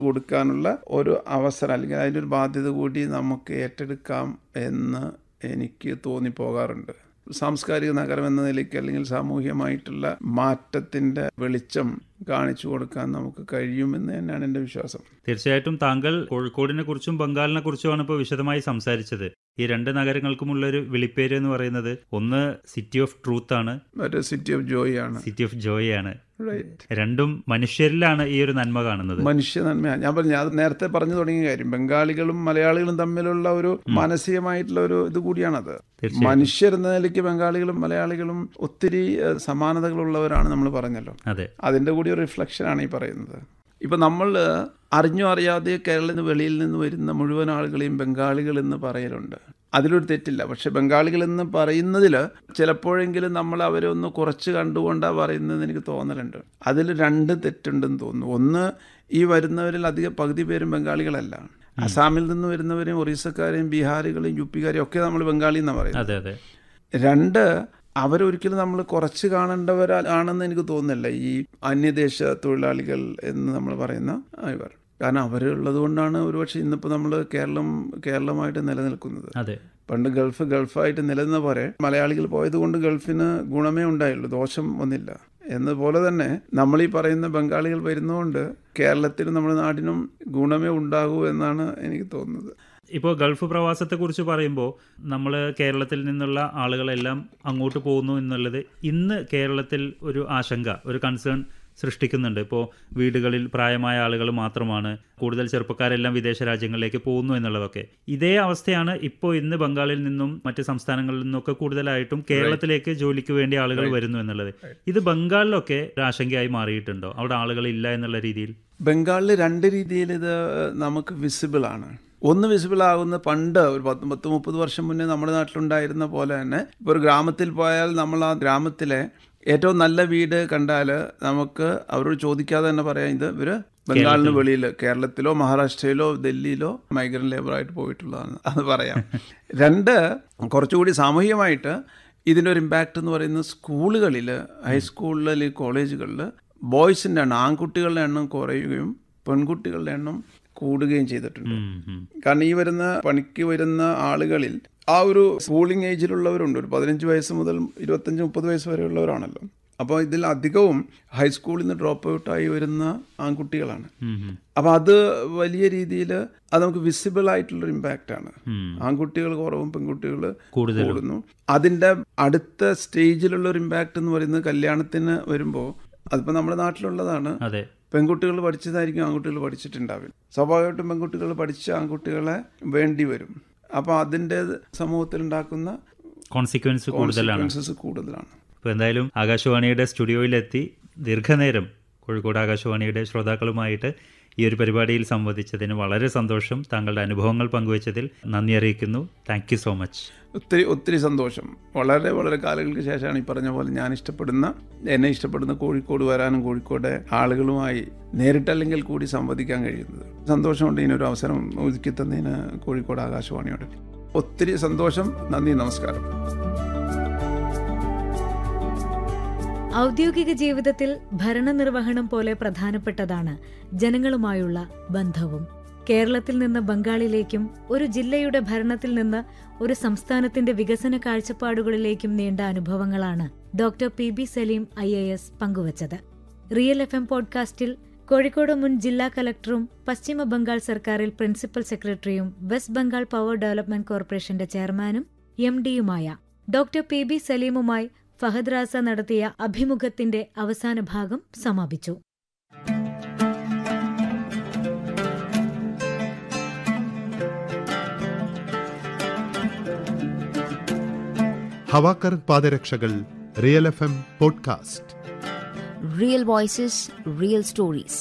കൊടുക്കാനുള്ള ഒരു അവസരം അല്ലെങ്കിൽ അതിൻ്റെ ഒരു ബാധ്യത കൂടി നമുക്ക് ഏറ്റെടുക്കാം എന്ന് എനിക്ക് തോന്നിപ്പോകാറുണ്ട് സാംസ്കാരിക നഗരം എന്ന നിലയ്ക്ക് അല്ലെങ്കിൽ സാമൂഹ്യമായിട്ടുള്ള മാറ്റത്തിൻ്റെ വെളിച്ചം കാണിച്ചു കൊടുക്കാൻ നമുക്ക് കഴിയുമെന്ന് തന്നെയാണ് എൻ്റെ വിശ്വാസം തീർച്ചയായിട്ടും താങ്കൾ കോഴിക്കോടിനെ കുറിച്ചും ബംഗാളിനെ കുറിച്ചുമാണ് ഇപ്പോൾ വിശദമായി സംസാരിച്ചത് ഈ രണ്ട് നഗരങ്ങൾക്കുമുള്ള ഒരു വിളിപ്പേര് എന്ന് പറയുന്നത് ഒന്ന് സിറ്റി ഓഫ് ട്രൂത്ത് ആണ് മറ്റേ സിറ്റി ഓഫ് ജോയ് ആണ് സിറ്റി ഓഫ് ജോയ് ആണ് റൈറ്റ് രണ്ടും മനുഷ്യരിലാണ് ഈ ഒരു നന്മ കാണുന്നത് മനുഷ്യ നന്മയാണ് ഞാൻ പറഞ്ഞു അത് നേരത്തെ പറഞ്ഞു തുടങ്ങിയ കാര്യം ബംഗാളികളും മലയാളികളും തമ്മിലുള്ള ഒരു മാനസികമായിട്ടുള്ള ഒരു ഇത് കൂടിയാണത് തീർച്ചയായും. മനുഷ്യർ എന്ന നിലയ്ക്ക് ബംഗാളികളും മലയാളികളും ഒത്തിരി ഏഹ്, സമാനതകളുള്ളവരാണ് നമ്മൾ പറഞ്ഞല്ലോ അതെ അതിൻ്റെ കൂടി ഒരു റിഫ്ലക്ഷനാണ് ഈ പറയുന്നത് ഇപ്പം നമ്മൾ അറിഞ്ഞോ അറിയാതെ കേരളത്തിൽ നിന്ന് വെളിയിൽ നിന്ന് വരുന്ന മുഴുവൻ ആളുകളെയും ബംഗാളികൾ എന്ന് പറയലുണ്ട് അതിലൊരു തെറ്റില്ല പക്ഷെ ബംഗാളികൾ എന്ന് പറയുന്നതിൽ ചിലപ്പോഴെങ്കിലും നമ്മൾ അവരെ ഒന്ന് കുറച്ച് കണ്ടുകൊണ്ടാണ് പറയുന്നതെന്ന് എനിക്ക് തോന്നലുണ്ട് അതിൽ രണ്ട് തെറ്റുണ്ടെന്ന് തോന്നുന്നു ഒന്ന് ഈ വരുന്നവരിൽ അധികം പകുതി പേരും ബംഗാളികളല്ല അസാമിൽ നിന്ന് വരുന്നവരെയും ഒറീസക്കാരെയും ബീഹാറികളെയും യു പിക്കാരെയും ഒക്കെ നമ്മൾ ബംഗാളി എന്നാണ് പറയുന്നത് അതെ അതെ രണ്ട് അവരൊരിക്കലും നമ്മൾ കുറച്ച് കാണേണ്ടവരാണെന്ന് എനിക്ക് തോന്നുന്നില്ല ഈ അന്യദേശ തൊഴിലാളികൾ എന്ന് നമ്മൾ പറയുന്ന ഇവർ കാരണം അവരുള്ളത് കൊണ്ടാണ് ഒരുപക്ഷെ ഇന്നിപ്പോൾ നമ്മൾ കേരളം കേരളമായിട്ട് നിലനിൽക്കുന്നത് അതെ പണ്ട് ഗൾഫ് ഗൾഫായിട്ട് നിലനിന്ന പോലെ മലയാളികൾ പോയത് കൊണ്ട് ഗൾഫിന് ഗുണമേ ഉണ്ടായുള്ളൂ ദോഷം ഒന്നില്ല എന്നപോലെ തന്നെ നമ്മൾ ഈ പറയുന്ന ബംഗാളികൾ വരുന്നതുകൊണ്ട് കേരളത്തിനും നമ്മുടെ നാടിനും ഗുണമേ ഉണ്ടാകൂ എന്നാണ് എനിക്ക് തോന്നുന്നത് ഇപ്പോൾ ഗൾഫ് പ്രവാസത്തെക്കുറിച്ച് പറയുമ്പോൾ നമ്മൾ കേരളത്തിൽ നിന്നുള്ള ആളുകളെല്ലാം അങ്ങോട്ട് പോകുന്നു എന്നുള്ളത് ഇന്ന് കേരളത്തിൽ ഒരു ആശങ്ക ഒരു കൺസേൺ സൃഷ്ടിക്കുന്നുണ്ട് ഇപ്പോൾ വീടുകളിൽ പ്രായമായ ആളുകൾ മാത്രമാണ് കൂടുതൽ ചെറുപ്പക്കാരെല്ലാം വിദേശ രാജ്യങ്ങളിലേക്ക് പോകുന്നു എന്നുള്ളതൊക്കെ ഇതേ അവസ്ഥയാണ് ഇപ്പോൾ ഇന്ന് ബംഗാളിൽ നിന്നും മറ്റ് സംസ്ഥാനങ്ങളിൽ നിന്നൊക്കെ കൂടുതലായിട്ടും കേരളത്തിലേക്ക് ജോലിക്ക് വേണ്ടി ആളുകൾ വരുന്നു എന്നുള്ളത് ഇത് ബംഗാളിലൊക്കെ ഒരു ആശങ്കയായി മാറിയിട്ടുണ്ടോ അവിടെ ആളുകളില്ല എന്നുള്ള രീതിയിൽ ബംഗാളിൽ രണ്ട് രീതിയിൽ ഇത് നമുക്ക് വിസിബിൾ ആണ് ഒന്ന് വിസിബിൾ ആകുന്ന പണ്ട് ഒരു പത്ത് പത്ത് മുപ്പത് വർഷം മുന്നേ നമ്മുടെ നാട്ടിലുണ്ടായിരുന്ന പോലെ തന്നെ ഇപ്പോൾ ഒരു ഗ്രാമത്തിൽ പോയാൽ നമ്മൾ ആ ഗ്രാമത്തിലെ ഏറ്റവും നല്ല വീട് കണ്ടാൽ നമുക്ക് അവരോട് ചോദിക്കാതെ തന്നെ പറയാം ഇത് ഇവർ ബംഗാളിന് വെളിയിൽ കേരളത്തിലോ മഹാരാഷ്ട്രയിലോ ഡൽഹിയിലോ മൈഗ്രൻ്റ് ലേബറായിട്ട് പോയിട്ടുള്ളതാണ് അത് പറയാം രണ്ട് കുറച്ചുകൂടി സാമൂഹികമായിട്ട് ഇതിൻ്റെ ഒരു ഇമ്പാക്റ്റ് എന്ന് പറയുന്നത് സ്കൂളുകളിൽ ഹൈസ്കൂളിൽ അല്ലെങ്കിൽ കോളേജുകളിൽ ബോയ്സിൻ്റെ എണ്ണം ആൺകുട്ടികളുടെ എണ്ണം കുറയുകയും പെൺകുട്ടികളുടെ എണ്ണം കൂടുകയും ചെയ്തിട്ടുണ്ട് ഉം, ഉം. കാരണം ഈ വരുന്ന പണിക്ക് വരുന്ന ആളുകളിൽ ആ ഒരു സ്കൂളിംഗ് ഏജിലുള്ളവരുണ്ട് ഒരു പതിനഞ്ച് വയസ്സ് മുതൽ ഇരുപത്തഞ്ച് മുപ്പത് വയസ്സ് വരെയുള്ളവരാണല്ലോ അപ്പോൾ ഇതിൽ അധികവും ഹൈസ്കൂളിൽ നിന്ന് ഡ്രോപ്പ് ഔട്ടായി വരുന്ന ആൺകുട്ടികളാണ് ഉം, ഉം. അപ്പോൾ അത് വലിയ രീതിയിൽ അത് നമുക്ക് വിസിബിൾ ആയിട്ടുള്ളൊരു ഇമ്പാക്റ്റ് ആണ് ഉം. ആൺകുട്ടികൾ കുറവും പെൺകുട്ടികൾ കൂടുതലും. കൂടുന്നു അതിൻ്റെ അടുത്ത സ്റ്റേജിലുള്ള ഒരു ഇമ്പാക്റ്റ് എന്ന് പറയുന്നത് കല്യാണത്തിന് വരുമ്പോൾ അതിപ്പോൾ നമ്മുടെ നാട്ടിലുള്ളതാണ് അതെ പെൺകുട്ടികൾ പഠിച്ചതായിരിക്കും ആൺകുട്ടികൾ പഠിച്ചിട്ടുണ്ടാവില്ല സ്വാഭാവികമായിട്ടും പെൺകുട്ടികൾ പഠിച്ച ആൺകുട്ടികളെ വേണ്ടി വരും അപ്പോൾ അതിൻ്റെ സമൂഹത്തിൽ ഉണ്ടാക്കുന്ന കോൺസിക്വൻസ് കൂടുതലാണ് കോൺസിക്വൻസസ് കൂടുതലാണ് അപ്പോൾ എന്തായാലും ആകാശവാണിയുടെ സ്റ്റുഡിയോയിലെത്തി ദീർഘനേരം കോഴിക്കോട് ആകാശവാണിയുടെ ശ്രോതാക്കളുമായിട്ട് ഈ ഒരു പരിപാടിയിൽ സംവദിച്ചതിന് വളരെ സന്തോഷം താങ്കളുടെ അനുഭവങ്ങൾ പങ്കുവച്ചതിൽ നന്ദി അറിയിക്കുന്നു താങ്ക് യു സോ മച്ച് ഒത്തിരി ഒത്തിരി സന്തോഷം വളരെ വളരെ കാലങ്ങൾക്ക് ശേഷമാണ് ഈ പറഞ്ഞ പോലെ ഞാൻ ഇഷ്ടപ്പെടുന്ന എന്നെ ഇഷ്ടപ്പെടുന്ന കോഴിക്കോട് വരാനും കോഴിക്കോട് ആളുകളുമായി നേരിട്ടല്ലെങ്കിൽ കൂടി സംവദിക്കാൻ കഴിയുന്നത് സന്തോഷമുണ്ട് ഇതിനൊരു അവസരം ഒരുക്കി തന്നതിന് കോഴിക്കോട് ആകാശവാണിയോട് ഒത്തിരി സന്തോഷം നന്ദി നമസ്കാരം ഔദ്യോഗിക ജീവിതത്തിൽ ഭരണനിർവഹണം പോലെ പ്രധാനപ്പെട്ടതാണ് ജനങ്ങളുമായുള്ള ബന്ധവും കേരളത്തിൽ നിന്ന് ബംഗാളിലേക്കും ഒരു ജില്ലയുടെ ഭരണത്തിൽ നിന്ന് ഒരു സംസ്ഥാനത്തിന്റെ വികസന കാഴ്ചപ്പാടുകളിലേക്കും നീണ്ട അനുഭവങ്ങളാണ് doctor P B Salim I A S പങ്കുവച്ചത് റിയൽ എഫ് എം പോഡ്കാസ്റ്റിൽ കോഴിക്കോട് മുൻ ജില്ലാ കലക്ടറും പശ്ചിമ ബംഗാൾ സർക്കാരിൽ പ്രിൻസിപ്പൽ സെക്രട്ടറിയും വെസ്റ്റ് ബംഗാൾ പവർ ഡെവലപ്മെന്റ് കോർപ്പറേഷന്റെ ചെയർമാനും എം ഡിയുമായ ഡോക്ടർ പി ബി സലീമുമായി ഫഹദ് റാസ നടത്തിയ അഭിമുഖത്തിന്റെ അവസാന ഭാഗം സമാപിച്ചു ഹവാക്കർ പാദരക്ഷകൾ real F M podcast Real voices, real stories.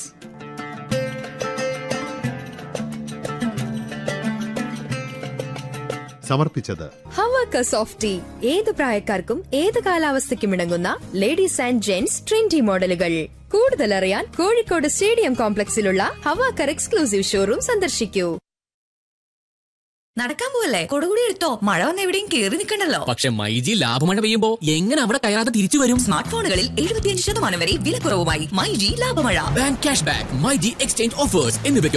സമർപ്പിച്ചത് ഹവാക്ക സോഫ്റ്റ് ടീ ഏത് പ്രായക്കാർക്കും ഏത് കാലാവസ്ഥയ്ക്കും ഇണങ്ങുന്ന ലേഡീസ് ആൻഡ് ജെന്റ്സ് ട്രെൻഡി മോഡലുകൾ കൂടുതൽ അറിയാൻ കോഴിക്കോട് സ്റ്റേഡിയം കോംപ്ലക്സിലുള്ള ഹവാക്കർ എക്സ്ക്ലൂസീവ് ഷോറൂം സന്ദർശിക്കൂ നടക്കാൻ പോവല്ലേ കൊടുകൂടി എടുത്തോ മഴ വന്ന് എവിടെയും കേറി നിൽക്കണ്ടല്ലോ പക്ഷെ മൈജി ലാഭമഴ പെയ്യുമ്പോ എങ്ങനെ അവിടെ കയറാതെ തിരിച്ചു വരും സ്മാർട്ട് ഫോണുകളിൽ എഴുപത്തിയഞ്ച് ശതമാനം വരെ വിലക്കുറവുമായി മൈ ജി ലാഭമഴ bank cash back myG exchange offers എന്നിവയ്ക്ക്